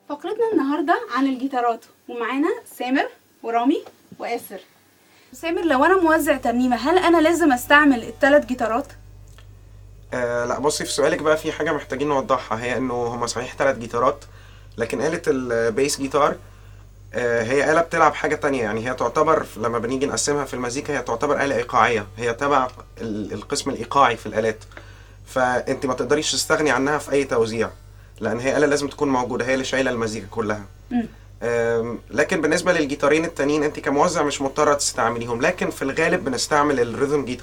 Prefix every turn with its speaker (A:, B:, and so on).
A: فقرتنا النهارده عن الجيتارات ومعانا سامر ورامي واسر سامر لو انا موزع ترنيمه هل انا لازم استعمل الثلاث جيتارات
B: آه لا بصي في سؤالك بقى في حاجة محتاجين نوضحها هي انه هما صحيح ثلاث جيتارات لكن آلة البيس جيتار آه هي آلة بتلعب حاجة تانية يعني هي تعتبر لما بنيجي نقسمها في المزيكا هي تعتبر آلة إيقاعية هي تبع ال- القسم الإيقاعي في الآلات فأنت ما تقدريش تستغني عنها في أي توزيع لأن هي آلة لازم تكون موجودة هي اللي شايلة المزيكا كلها
A: مم.
B: آم، لكن بالنسبة للجيتارين التانيين انت كموزع مش مضطرة تستعمليهم لكن في الغالب بنستعمل الريذم جيتار